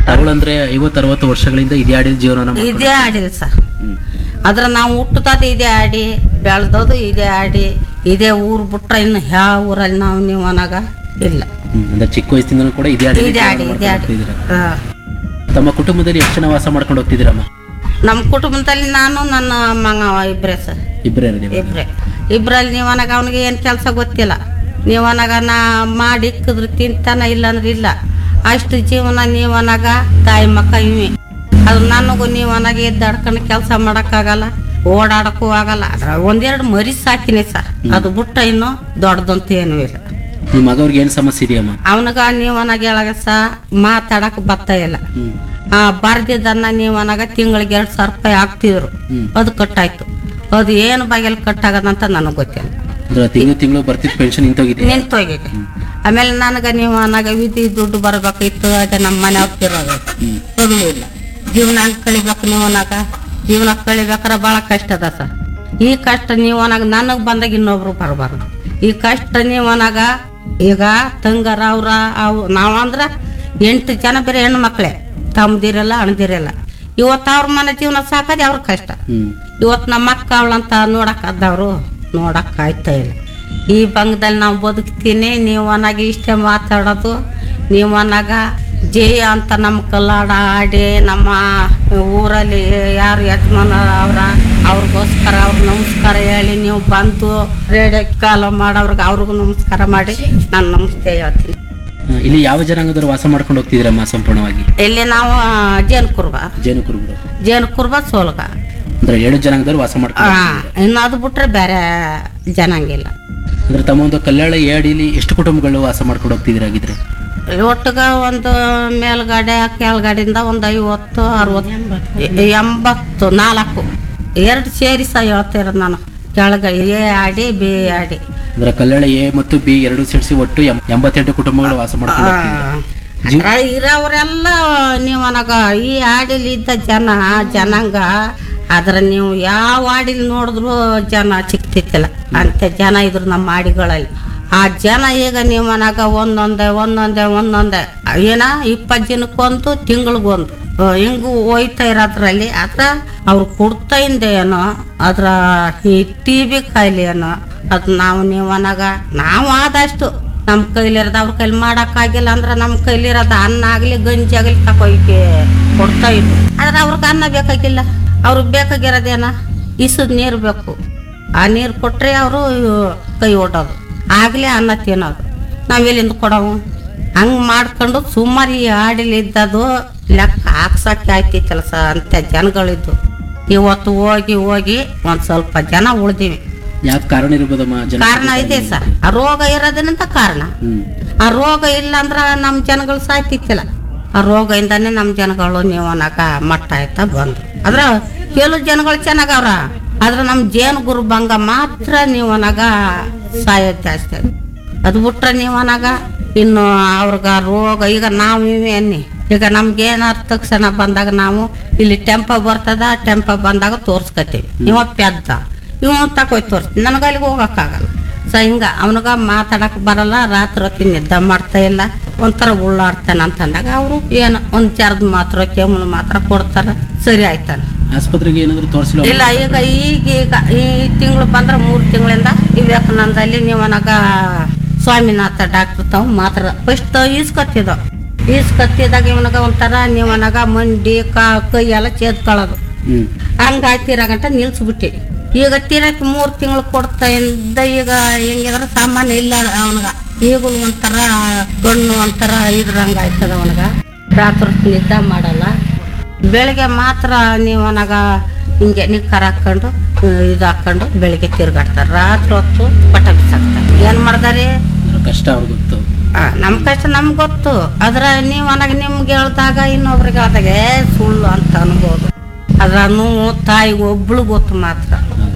ತಗೊಳಂದ್ರೆ ಐವತ್ತು ಅರವತ್ತು ವರ್ಷಗಳಿಂದ ಇದೇ ಆಡಿದ ಜೀವನ ಇದೇ ಆಡಿಲ್ಲ ಸರ್ ಅದ್ರ ನಾವು ಹುಟ್ಟುತ್ತದೆ ಇದೇ ಆಡಿ ಬೆಳೆದದು ಇದೇ ಆಡಿ ಇದೇ ಊರು ಬಿಟ್ರೆ ಇನ್ನು ಯಾವ ಊರಲ್ಲಿ ನಾವು ನೀವು ಅನಾಗ ಇಲ್ಲ ಅಂದ್ರೆ ಚಿಕ್ಕ ವಯಸ್ಸಿಂದನೂ ಕೂಡ ಇದೇ ಆಡಿ ಇದೇ ಆಡಿ ಇದೇ ಆಡಿ ಹಾ. ತಮ್ಮ ಕುಟುಂಬದಲ್ಲಿ ಎಷ್ಟು ಜನ ವಾಸ ಮಾಡ್ಕೊಂಡು ಹೋಗ್ತಿದ್ದೀರಮ್ಮ ನಮ್ಮ ಕುಟುಂಬದಲ್ಲಿ ನಾನು ನನ್ನ ಮಗ ಇಬ್ಬರೇ ಸರ್ ಇಬ್ಬರೇ ಇರೋದು ಇಬ್ರೆ ಇಬ್ರಲ್ಲಿ ನೀವನಾಗ ಅವನಿಗೆ ಏನು ಕೆಲಸ ಗೊತ್ತಿಲ್ಲ ನೀವನಾಗ ನಾ ಮಾಡಿ ಇಕ್ಕಿದ್ರೆ ತಿಂತಾನ ಇಲ್ಲಂದ್ರೆ ಇಲ್ಲ ಅಷ್ಟು ಜೀವನ ನೀವನಾಗ ತಾಯಿ ಮಕ್ಕ ಇವೆ ಅದು ನನಗೂ ನೀವನಾಗ ಎದ್ದಾಡ್ಕೊಂಡು ಕೆಲಸ ಮಾಡೋಕ್ಕಾಗಲ್ಲ ಓಡಾಡಕ್ಕೂ ಆಗಲ್ಲ ಅದ್ರ ಒಂದೆರಡು ಮರಿ ಸಾಕಿನಿ ಸರ್ ಅದು ಬಿಟ್ಟ ಇನ್ನು ದೊಡ್ಡದಂತ ಏನೂ ಇಲ್ಲ ನಿಮ್ಮ ಮಗವ್ರಿಗೆ ಏನು ಸಮಸ್ಯೆ ಇದೆಯಮ್ಮ ಅವನಿಗ ನೀವನಾಗ ಹೇಳಾಗ ಸಹ ಮಾತಾಡಕ್ ಬರ್ತಾ ಇಲ್ಲ ಹ್ಮ್ ಆ ಬರ್ದಿದ್ದನ್ನ ನೀವನಾಗ ತಿಂಗಳಿಗೆ ಎರಡು ಸಾವಿರ ರೂಪಾಯಿ ಹಾಕ್ತಿದ್ರು ಹ್ಮ್. ಅದು ಕಟ್ಟಾಯ್ತು ಅದು ಏನು ಬಗೆಲ್ ಕಟ್ಟಾಗದಂತ ನನಗೆ ಗೊತ್ತಿಲ್ಲ ಅಂದ್ರೆ ತಿಂಗಳು ತಿಂಗಳು ಬರ್ತಿದ್ ಪೆನ್ಷನ್ ನಿಂತೋಗಿದೆ ನಿಂತೋಗಿದೆ ಆಮೇಲೆ ನನಗೆ ನೀವು ನನಗೆ ವಿಧಿ ದುಡ್ಡು ಬರಬೇಕಿತ್ತು ಅದೇ ನಮ್ಮ ಮನೆ ಹೋಗ್ತಿರೋದು ಹ್ಮ್ ಅದು ಇಲ್ಲ ಜೀವನ ಹೆಂಗ್ ಕಳಿಬೇಕು ನೀವು ಅನ್ನಾಗ ಜೀವನ ಕಳಿಬೇಕಾರೆ ಭಾಳ ಕಷ್ಟ ಅದ ಸರ್ ಈ ಕಷ್ಟ ನೀವು ಅನ್ನಾಗ ನನಗೆ ಬಂದಾಗ ಇನ್ನೊಬ್ರು ಬರಬಾರ್ದು ಈ ಕಷ್ಟ ನೀವು ಅನ್ನಾಗ ಈಗ ತಂಗರ ಅವ್ರ ಅವು ನಾವು ಅಂದ್ರೆ ಎಂಟು ಜನ ಬೇರೆ ಹೆಣ್ಣು ಮಕ್ಕಳೇ ತಮ್ಮದಿರಲ್ಲ ಅಣದಿರಲ್ಲ ಇವತ್ತು ಅವ್ರ ಮನೆ ಜೀವನ ಸಾಕೋದು ಅವ್ರ ಕಷ್ಟ ಹ್ಮ್ ಇವತ್ತು ನಮ್ಮ ಅಕ್ಕ ಅವಳಂತ ನೋಡಕ್ಕಾದವರು ನೋಡಕ್ ಆಯ್ತಾ ಇಲ್ಲ ಈ ಬಂಗದಲ್ಲಿ ನಾವು ಬದುಕ್ತೀನಿ ನೀವು ಅನ್ನಾಗ ಇಷ್ಟೇ ಮಾತಾಡೋದು ನೀವು ಅನ್ನಾಗ ಜಯ ಅಂತ ನಮ್ಮ ಕಲ್ಲಾಡ ಆಡಿ ನಮ್ಮ ಊರಲ್ಲಿ ಯಾರು ಯಜಮಾನ ಅವ್ರ ಅವ್ರಿಗೋಸ್ಕರ ಅವ್ರ ನಮಸ್ಕಾರ ಹೇಳಿ ನೀವು ಬಂದು ರೇಡಿಯೋ ಕಾಲ ಮಾಡೋರ್ಗೆ ಅವ್ರಿಗೂ ನಮಸ್ಕಾರ ಮಾಡಿ ನಾನು ನಮಸ್ತೆ ಹೇಳ್ತೀನಿ ಆ, ಇಲ್ಲಿ ಯಾವ ಜನಾಂಗದವರು ವಾಸ ಮಾಡ್ಕೊಂಡು ಹೋಗ್ತಿದ್ದೀರಮ್ಮ ಸಂಪೂರ್ಣವಾಗಿ ಇಲ್ಲಿ ನಾವು ಜೇನು ಕುರ್ಬ ಜೇನು ಕುರುಬರು ಜೇನು ಕುರ್ಬ ಸೋಲ್ಗ ಅಂದ್ರೆ ಏಳು ಜನಾಂಗದವರು ವಾಸ ಮಾಡ್ಕೊಂಡು ಆ, ಇನ್ನು ಅದು ಬಿಟ್ರೆ ಬೇರೆ ಜನಾಂಗಿಲ್ಲ ಅಂದ್ರೆ ತಮ್ಮ ಒಂದು ಕಲ್ಯಾಣ ಏಡಿಲಿ ಎಷ್ಟು ಕುಟುಂಬಗಳು ವಾಸ ಮಾಡ್ಕೊಂಡು ಹೋಗ್ತಿದ್ದೀರಾಗಿದ್ರೆ ಒಟ್ಟಿಗ ಒಂದು ಮೇಲ್ಗಡೆ ಕೆಳಗಡೆಯಿಂದ ಒಂದು ಐವತ್ತು ಅರವತ್ತು ಎಂಬತ್ತು ನಾಲ್ಕು ಎರಡು ಸೇರಿ ಸಹ ಹೇಳ್ತಿರೋದು ನಾನು ಕೆಳಗಡೆ ಎ ಆಡಿ ಬಿ ಆಡಿ ಅಂದ್ರೆ ಕಲ್ಯಾಣ ಎ ಮತ್ತು ಬಿ ಎರಡು ಸೇರಿಸಿ ಒಟ್ಟು ಎಂ- ಎಂಬತ್ತೆಂಟು ಕುಟುಂಬಗಳು ವಾಸ ಮಾಡ್ಕೊಂಡು ಹೋಗ್ತಿದ್ದಾರೆ ಅದ್ರಾಗ ಇರೋರೆಲ್ಲ ನೀವು ನನಗ ಈ ಹಾಡಿಲಿ ಇದ್ದ ಜನ ಜನಾಂಗ ಆದ್ರೆ ನೀವು ಯಾವ ಹಾಡಿಲಿ ನೋಡಿದ್ರು ಜನ ಸಿಕ್ತಿತ್ತಿಲ್ಲ ಅಂತ ಜನ ಇದ್ರು ನಮ್ಮ ಹಾಡಿಗಳಲ್ಲಿ ಆ ಜನ ಈಗ ನೀವು ಮನಾಗ ಒಂದೊಂದೇ ಒಂದೊಂದೇ ಒಂದೊಂದೇ ಏನ ಇಪ್ಪತ್ತು ಜನಕ್ಕೊಂದು ತಿಂಗಳಿಗೊಂದು ಹಿಂಗು ಹೋಯ್ತಾ ಇರೋದ್ರಲ್ಲಿ ಅದ್ರ ಅವ್ರು ಕೊಡ್ತಾ ಇಂದ ಏನೋ ಅದ್ರ ಈ ಟಿ ಬಿ ಕಾಯಿಲೆ ಏನೋ ಅದು ನಾವು ನೀವು ಅನ್ನಾಗ ನಾವು ಆದಷ್ಟು ನಮ್ಮ ಕೈಲಿರೋದು ಅವ್ರ ಕೈಲಿ ಮಾಡೋಕ್ಕಾಗಿಲ್ಲ ಅಂದ್ರೆ ನಮ್ಮ ಕೈಲಿರೋದು ಅನ್ನ ಆಗಲಿ ಗಂಜಿ ಆಗಲಿ ತಗೋಯ್ಕೆ ಕೊಡ್ತಾ ಇದ್ರು ಆದ್ರೆ ಅವ್ರಿಗೆ ಅನ್ನ ಬೇಕಾಗಿಲ್ಲ ಅವ್ರಿಗೆ ಬೇಕಾಗಿರೋದೇನ ಇಸದ್ ನೀರು ಬೇಕು ಆ ನೀರು ಕೊಟ್ಟರೆ ಅವರು ಕೈ ಒಡ್ಡೋದು ಆಗಲೇ ಅನ್ನ ತಿನ್ನೋದು ನಾವೆಲ್ಲಿಂದ ಕೊಡವು ಹಂಗೆ ಮಾಡ್ಕೊಂಡು ಸುಮಾರು ಈ ಹಾಡಿಲಿದ್ದದು ಲೆಕ್ಕ ಹಾಕ್ಸಕ್ಕೆ ಆಯ್ತಿತ್ತಲ್ಲ ಸ ಅಂತ ಜನಗಳಿದ್ದು ಇವತ್ತು ಹೋಗಿ ಹೋಗಿ ಒಂದು ಸ್ವಲ್ಪ ಜನ ಉಳ್ದಿವಿ ಯಾಕೆ ಕಾರಣ ಇರ್ಬೋದಮ್ಮ ಜನ ಕಾರಣ ಇದೆ ಸರ್ ಆ ರೋಗ ಇರೋದ್ರಿಂದ ಕಾರಣ ಹ್ಮ್ ಆ ರೋಗ ಇಲ್ಲ ಅಂದ್ರ ನಮ್ಮ ಜನಗಳು ಸಾಯ್ತಿತ್ತಿಲ್ಲ ಆ ರೋಗದಿಂದಾನೇ ನಮ್ಮ ಜನಗಳು ನೀವು ಅನ್ನಕ ಮಟ್ಟ ಆಯ್ತಾ ಬಂದ್ರು ಅದ್ರ ಕೆಲವು ಜನಗಳು ಚೆನ್ನಾಗವ್ರ ಆದ್ರೆ ನಮ್ಮ ಜೇನು ಗುರು ಭಂಗ ಮಾತ್ರ ನೀವು ಅನ್ನಾಗ ಸಾಯೋದು ಜಾಸ್ತಿ ಅದು. ಅದು ಬಿಟ್ರೆ ನೀವು ಅನ್ನಾಗ ಇನ್ನು ಅವ್ರಿಗೆ ಆ ರೋಗ ಈಗ ನಾವು ಇವೆ ಅನ್ನಿ ಈಗ ನಮ್ಗೆ ಏನಾದ್ರು ತಕ್ಷಣ ಬಂದಾಗ ನಾವು ಇಲ್ಲಿ ಟೆಂಪ ಬರ್ತದ ಟೆಂಪ ಬಂದಾಗ ತೋರ್ಸ್ಕತೀವಿ ಇವ ಪೆದ್ದ ಇವ ತಕೋಯ್ ತೋರಿಸ್ತೀನಿ ನನಗೆ ಅಲ್ಲಿಗೆ ಹೋಗಕ್ಕಾಗಲ್ಲ ಸೊ ಹಿಂಗ ಅವನಿಗ ಮಾತಾಡಕ್ ಬರಲ್ಲ ರಾತ್ರಿ ಹೊತ್ತಿಗೆ ನಿದ್ದೆ ಮಾಡ್ತಾ ಇಲ್ಲ ಒಂಥರ ಉಳ್ಳಾಡ್ತಾನೆ ಅಂತಂದಾಗ ಅವರು ಏನು ಒಂದ್ ಚರ್ದ ಮಾತ್ರ ಕೆಮ್ಮು ಮಾತ್ರ ಕೊಡ್ತಾರ ಸರಿ ಆಯ್ತಾನ ಆಸ್ಪತ್ರೆಗೆ ಏನಾದ್ರು ತೋರಿಸಿಲ್ಲ ಇಲ್ಲ ಈಗ ಈಗ ಈಗ ಈ ತಿಂಗಳು ಬಂದ್ರೆ ಮೂರು ತಿಂಗಳಿಂದ ವಿವೇಕಾನಂದಲ್ಲಿ ನೀವು ನನಗ ಸ್ವಾಮಿನಾಥ ಡಾಕ್ಟರ್ ತಾವು ಮಾತ್ರ ಫಸ್ಟ್ ಈಸ್ಕೊತ್ತಿದ್ದೋ ಈಸ್ಕೊತ್ತಿದಾಗ ಇವನಾಗ ಒಂಥರ ನೀವು ನನಗ ಮಂಡಿ ಕಾ ಕೈ ಎಲ್ಲ ಚೇದ್ಕೊಳ್ಳೋದು ಹ್ಮ್ ಹಂಗಾಯ್ತಿರ ಗಂಟ ನಿಲ್ಸ್ಬಿಟ್ಟಿ ಈಗ ತೀರಕ್ಕೆ ಮೂರು ತಿಂಗಳು ಕೊಡ್ತಾ ಇದ್ದ ಈಗ ಹೆಂಗಿದ್ರ ಸಾಮಾನ್ಯ ಇಲ್ಲ ಅವನಿಗ ಈಗ ಒಂಥರ ಗಣ್ಣು ಒಂಥರ ಇದ್ರಂಗ ಆಯ್ತದ ಅವನಿಗ ರಾತ್ರಿ ಹೊತ್ತು ನಿದ್ದೆ ಮಾಡಲ್ಲ ಬೆಳಿಗ್ಗೆ ಮಾತ್ರ ನೀವು ಅವನಾಗ ಹಿಂಗೆ ನಿಕ್ಕರ್ ಹಾಕೊಂಡು ಇದು ಹಾಕೊಂಡು ಬೆಳಿಗ್ಗೆ ತಿರ್ಗಾಡ್ತಾರೆ ರಾತ್ರಿ ಹೊತ್ತು ಪಟ ಬಿಸಾಕ್ತಾರೆ ಏನು ಮಾಡ್ದಾರಿ ಅದ್ರ ಕಷ್ಟ ಅವ್ರಿಗೆ ಗೊತ್ತು ನಮ್ಮ ಕಷ್ಟ ನಮ್ಗೆ ಗೊತ್ತು ಆದ್ರೆ ನೀವು ಅನಾಗ ನಿಮ್ಗೆ ಹೇಳ್ದಾಗ ಇನ್ನೊಬ್ರಿಗೆ ಹೇಳ್ದಾಗ ಏ ಸುಳ್ಳು ಅಂತ ಅನ್ಬೋದು ಅದ್ರ ನೋವು ತಾಯಿಗೆ ಒಬ್ಳು ಗೊತ್ತು ಮಾತ್ರ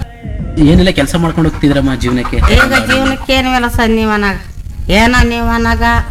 ಏನೆಲ್ಲ ಕೆಲಸ ಮಾಡ್ಕೊಂಡು ಹೋಗ್ತಿದ್ರಮ್ಮ ಜೀವನಕ್ಕೆ ಈಗ ಜೀವನಕ್ಕೆ ಏನು ಸರ್ ನೀವನಾಗ ಏನ ನೀವನಾಗ